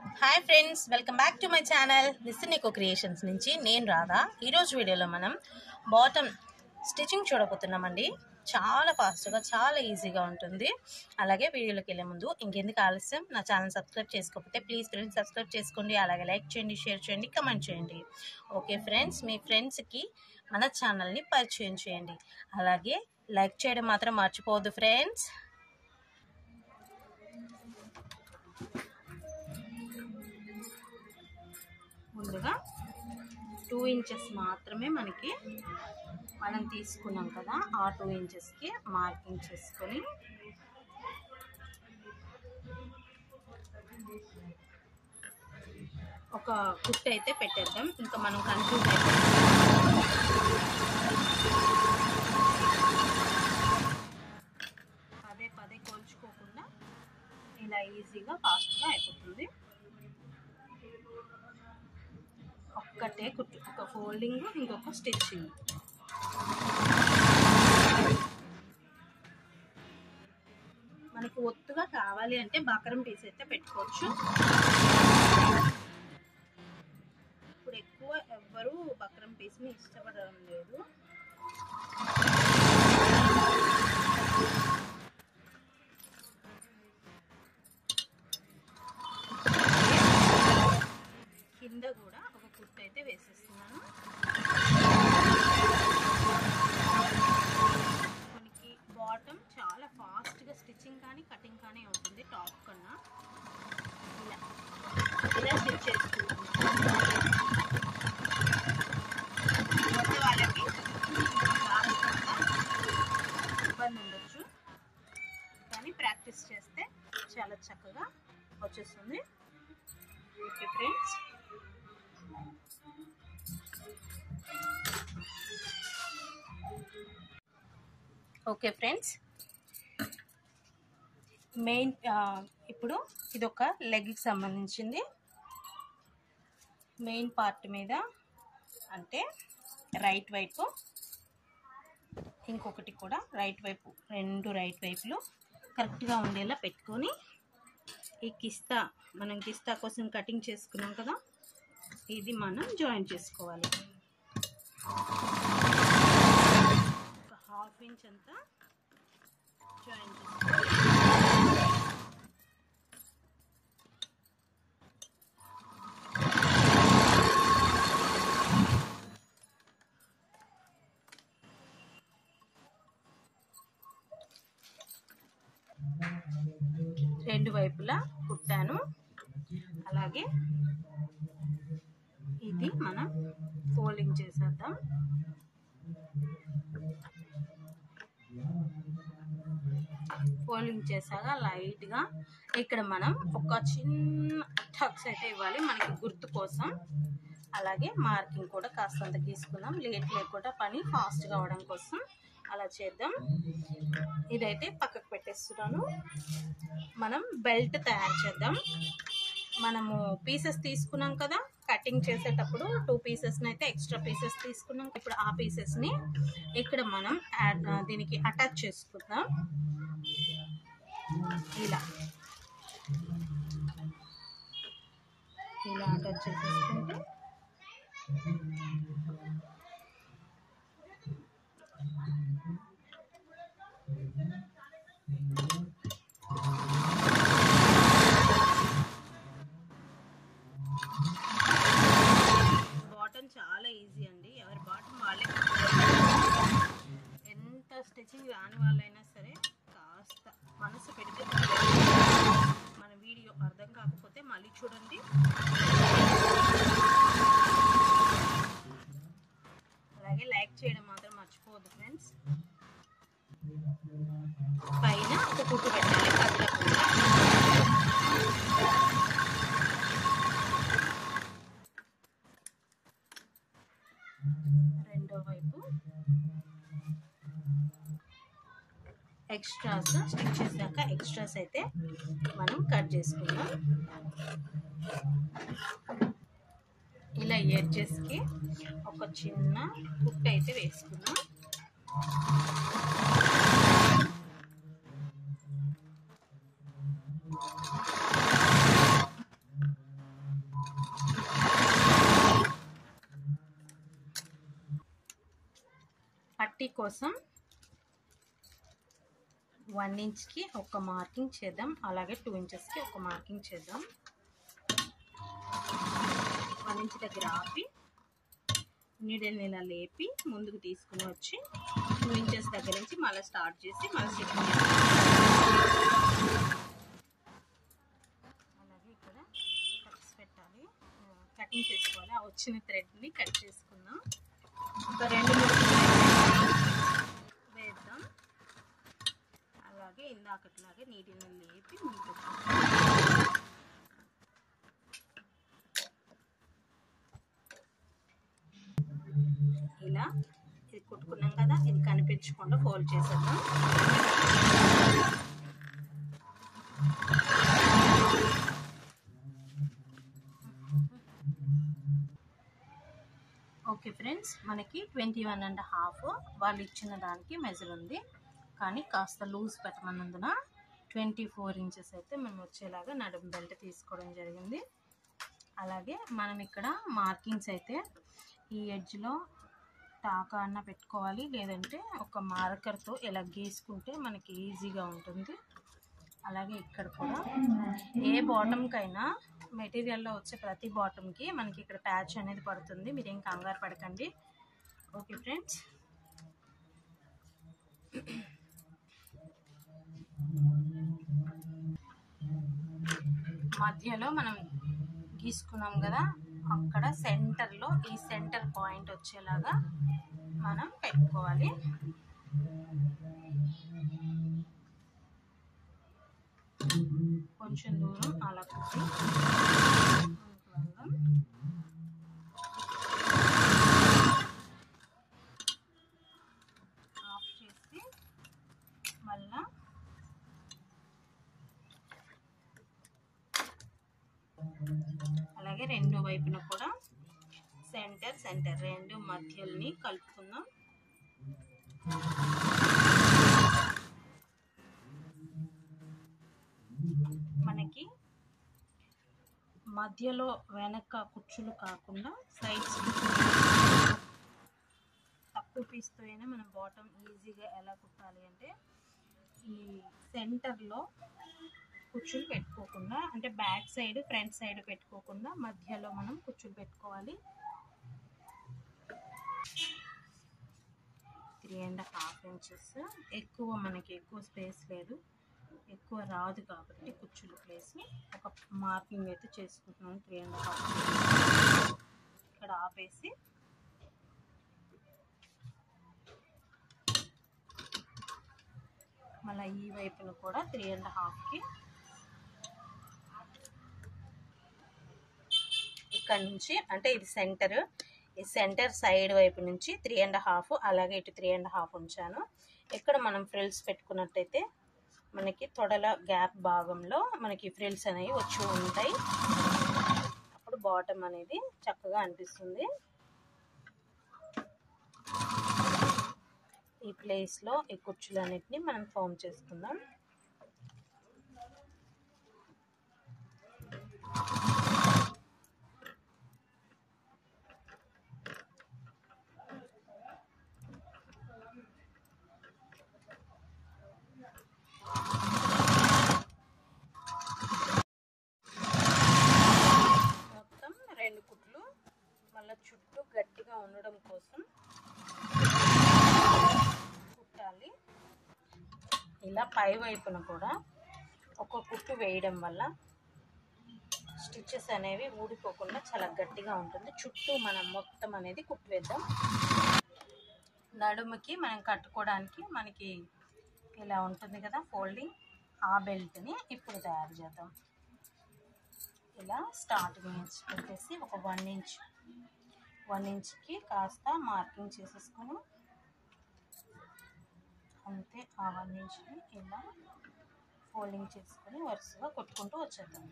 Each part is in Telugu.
hi friends welcome back to my channel నిస్సినికో క్రియేషన్స్ నుంచి నేను రాధా ఈరోజు వీడియోలో మనం బాటమ్ స్టిచ్చింగ్ చూడబోతున్నామండి చాలా ఫాస్ట్గా చాలా ఈజీగా ఉంటుంది అలాగే వీడియోలోకి వెళ్ళే ముందు ఇంకెందుకు ఆలస్యం నా ఛానల్ సబ్స్క్రైబ్ చేసుకోకపోతే ప్లీజ్ ఫ్రెండ్స్ సబ్స్క్రైబ్ చేసుకోండి అలాగే లైక్ చేయండి షేర్ చేయండి కమెంట్ చేయండి ఓకే ఫ్రెండ్స్ మీ ఫ్రెండ్స్కి మన ఛానల్ని పరిచయం చేయండి అలాగే లైక్ చేయడం మాత్రం మర్చిపోవద్దు ఫ్రెండ్స్ ముందుగా టూ ఇంచెస్ మాత్రమే మనకి మనం తీసుకున్నాం కదా ఆ టూ ఇంచెస్కి మార్కింగ్ చేసుకొని ఒక కుట్ అయితే పెట్టేద్దాం ఇంకా మనం కన్ఫ్యూజ్ అయిపోతాం పదే పదే కోల్చుకోకుండా ఇలా ఈజీగా ఫాస్ట్గా అయిపోతుంది ఒక్కటే కుట్టు ఒక ఫోల్డింగ్ ఇంకొక స్టిచ్చింగ్ మనకి ఒత్తుగా కావాలి అంటే బకరం పీస్ అయితే పెట్టుకోవచ్చు ఇప్పుడు ఎక్కువ ఎవ్వరూ బకరం పీస్ని ఇష్టపడడం లేదు కింద కూడా ఒక కుట్టు అయితే వేసేస్తున్నాను మనకి బాటమ్ చాలా ఫాస్ట్గా స్టిచ్చింగ్ కానీ కటింగ్ కానీ అవుతుంది టాప్ కన్నా ఇలా ఇలా స్టిచ్ చేసుకుంటున్నాను కొత్త వాళ్ళకి ఇబ్బంది ఉండొచ్చు కానీ ప్రాక్టీస్ చేస్తే చాలా చక్కగా వచ్చేస్తుంది okay friends okay friends main ఇప్పుడు ఇది ఒక లెగ్కి సంబంధించింది మెయిన్ పార్ట్ మీద అంటే రైట్ వైపు ఇంకొకటి కూడా రైట్ వైపు రెండు రైట్ వైపులు కరెక్ట్గా ఉండేలా పెట్టుకొని ఈ కిస్తా మనం కిస్తా కోసం కటింగ్ చేసుకున్నాం కదా ఇది మనం జాయిన్ చేసుకోవాలి ఒక హాఫ్ ఇంచ్ అంతా జాయిన్ చేసుకోవాలి రెండు వైపులా కుట్టాను అలాగే ఇది మనం ఫోల్డింగ్ చేసేద్దాం ఫోల్డింగ్ చేసాక లైట్గా ఇక్కడ మనం ఒక చిన్న టక్స్ అయితే ఇవ్వాలి మనకి గుర్తు కోసం అలాగే మార్కింగ్ కూడా కాస్తంత గీసుకుందాం లేట్ లేకుండా పని ఫాస్ట్గా అవడం కోసం అలా చేద్దాం ఇదైతే పక్కకు పెట్టేస్తున్నాను మనం బెల్ట్ తయారు చేద్దాం మనము పీసెస్ తీసుకున్నాం కదా కటింగ్ చేసేటప్పుడు టూ పీసెస్ని అయితే ఎక్స్ట్రా పీసెస్ తీసుకున్నాం ఇప్పుడు ఆ పీసెస్ని ఇక్కడ మనం యాడ్ దీనికి అటాచ్ చేసుకుందాం ఇలా ఇలా అటాచ్ చేసేసుకుంటే బాటమ్ చాలా ఈజీ అండి ఎవరి బాటమ్ వాళ్ళే ఎంత స్టిచ్చింగ్ రాని వాళ్ళైనా సరే కాస్త మనసు పెడితే మన వీడియో అర్థం కాకపోతే మళ్ళీ చూడండి అలాగే లైక్ చేయడం మాత్రం మర్చిపోవద్దు ఫ్రెండ్స్ పైన ఒక కుట్టు పెట్టాలి కదలకుండా రెండో వైపు ఎక్స్ట్రాస్ స్టిచ్ చేశాక ఎక్స్ట్రాస్ అయితే మనం కట్ చేసుకుందాం ఇలా ఎడ్జెస్కి ఒక చిన్న కుక్ అయితే వేసుకుందాం పట్టీ కోసం వన్ ఇంచ్కి ఒక మార్కింగ్ చేద్దాం అలాగే టూ ఇంచెస్కి ఒక మార్కింగ్ చేద్దాం వన్ ఇంచ్ దగ్గర ఆపి నీడల్ని ఇలా లేపి ముందుకు తీసుకుని వచ్చి టూ ఇంచెస్ దగ్గర నుంచి మళ్ళీ స్టార్ట్ చేసి మళ్ళీ స్టిచ్చింగ్ అలాగే ఇక్కడ కట్స్ పెట్టాలి కటింగ్ చేసుకోవాలి ఆ వచ్చిన థ్రెడ్ని కట్ చేసుకుందాం ఒక రెండు మూడు వేద్దాం అలాగే ఇందాకట్లాగే నీటిని లేపి ముందుకు ఇలా ఇది కుట్టుకున్నాం కదా ఇది కనిపించకుండా ఫోల్డ్ చేసేద్దాం ఓకే ఫ్రెండ్స్ మనకి ట్వంటీ వన్ అండ్ హాఫ్ వాళ్ళు ఇచ్చిన దానికి మెజర్ ఉంది కానీ కాస్త లూజ్ పెట్టమన్నందున ట్వంటీ ఫోర్ ఇంచెస్ అయితే మేము వచ్చేలాగా నడుము బెల్ట్ తీసుకోవడం జరిగింది అలాగే మనం ఇక్కడ మార్కింగ్స్ అయితే ఈ ఎడ్జ్లో టాకా అన్న పెట్టుకోవాలి లేదంటే ఒక మార్కర్తో ఇలా గీసుకుంటే మనకి ఈజీగా ఉంటుంది అలాగే ఇక్కడ కూడా ఏ బాటమ్కైనా మెటీరియల్లో వచ్చే ప్రతి బాటమ్కి మనకి ఇక్కడ ప్యాచ్ అనేది పడుతుంది మీరేం కంగారు పడకండి ఓకే ఫ్రెండ్స్ మధ్యలో మనం గీసుకున్నాం కదా అక్కడ సెంటర్లో ఈ సెంటర్ పాయింట్ వచ్చేలాగా మనం పెట్టుకోవాలి కొంచెం దూరం అలా కుట్టి ముందుకు వెళ్దాం ఆఫ్ చేసి మళ్ళా అలాగే రెండు వైపున కూడా సెంటర్ సెంటర్ రెండు మధ్యల్ని కలుపుకుందాం మనకి మధ్యలో వెనక కుచ్చులు కాకుండా సైడ్స్ తక్కువ పీస్తో అయినా మనం బాటమ్ ఈజీగా ఎలా కుట్టాలి అంటే ఈ సెంటర్లో కుచ్చులు పెట్టుకోకుండా అంటే బ్యాక్ సైడ్ ఫ్రంట్ సైడ్ పెట్టుకోకుండా మధ్యలో మనం కుచ్చులు పెట్టుకోవాలి త్రీ అండ్ హాఫ్ ఇంచెస్ ఎక్కువ మనకి ఎక్కువ స్పేస్ లేదు ఎక్కువ రాదు కాబట్టి కుచ్చులు ప్లేస్ ఒక మార్కింగ్ అయితే చేసుకుంటున్నాను త్రీ అండ్ హాఫ్ ఇక్కడ ఆపేసి మళ్ళీ ఈ వైపున కూడా త్రీ అండ్ హాఫ్కి ఇక్కడ నుంచి అంటే ఇది సెంటర్ ఈ సెంటర్ సైడ్ వైపు నుంచి త్రీ అండ్ హాఫ్ అలాగే ఇటు త్రీ అండ్ హాఫ్ ఉంచాను ఇక్కడ మనం ఫ్రిల్స్ పెట్టుకున్నట్టయితే మనకి తొడల గ్యాప్ భాగంలో మనకి ఫ్రిల్స్ అనేవి వచ్చి ఉంటాయి అప్పుడు బాటమ్ అనేది చక్కగా అనిపిస్తుంది ఈ ప్లేస్లో ఈ కుర్చీలన్నిటిని మనం ఫామ్ చేసుకుందాం మొత్తం రెండు కుట్లు మళ్ళీ చుట్టూ గట్టిగా ఉండడం కోసం కుట్టాలి ఇలా పై వైపున కూడా ఒక కుట్టు వేయడం వల్ల స్టిచ్చెస్ అనేవి ఊడిపోకుండా చాలా గట్టిగా ఉంటుంది చుట్టూ మనం మొత్తం అనేది కుట్టు వేద్దాం నడుముకి మనం కట్టుకోవడానికి మనకి ఇలా ఉంటుంది కదా ఫోల్డింగ్ ఆ బెల్ట్ని ఇప్పుడు తయారు చేద్దాం ఇలా స్టార్టింగ్ నుంచి పెట్టేసి ఒక వన్ ఇంచ్ వన్ ఇంచ్కి కాస్త మార్కింగ్ చేసేసుకొని అంతే ఆ వన్ ఇంచ్ని ఇలా ఫోల్డింగ్ చేసుకొని వరుసగా కొట్టుకుంటూ వచ్చేద్దాం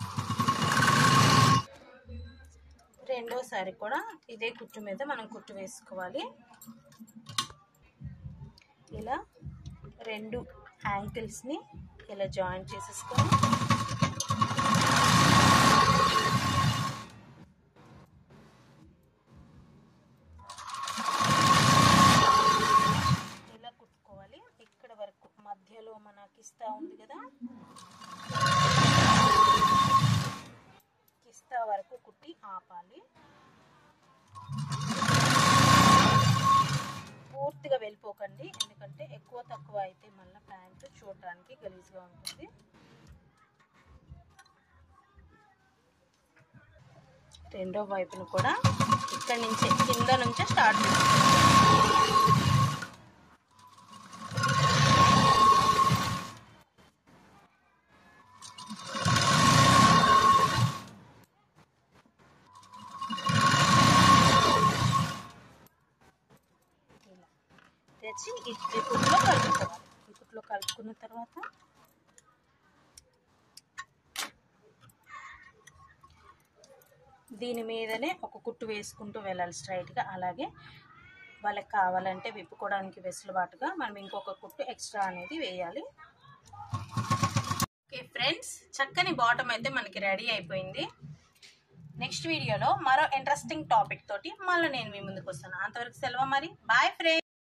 రెండోసారి కూడా ఇదే కుట్టు మీద మనం కుట్టు వేసుకోవాలి ఇలా రెండు యాంకిల్స్ని ఇలా జాయిన్ చేసేసుకొని పెట్టి ఆపాలి పూర్తిగా వెళ్ళిపోకండి ఎందుకంటే ఎక్కువ తక్కువ అయితే మళ్ళీ ప్యాంట్ చూడటానికి గలీజ్గా ఉంటుంది రెండో వైపును కూడా ఇక్కడ నుంచే కింద నుంచే స్టార్ట్ చేసుకోవాలి ఇలా తెచ్చి ఈ ఈ కుట్లో కలుపుకోవాలి ఈ కుట్లో కలుపుకున్న తర్వాత దీని మీదనే ఒక కుట్టు వేసుకుంటూ వెళ్ళాలి స్ట్రైట్గా అలాగే వాళ్ళకి కావాలంటే విప్పుకోవడానికి వెసులుబాటుగా మనం ఇంకొక కుట్టు ఎక్స్ట్రా అనేది వేయాలి ఓకే ఫ్రెండ్స్ చక్కని బాటమ్ అయితే మనకి రెడీ అయిపోయింది నెక్స్ట్ వీడియోలో మరో ఇంట్రెస్టింగ్ టాపిక్ తోటి మళ్ళీ నేను మీ ముందుకు వస్తాను అంతవరకు సెలవు మరి బాయ్ ఫ్రెండ్స్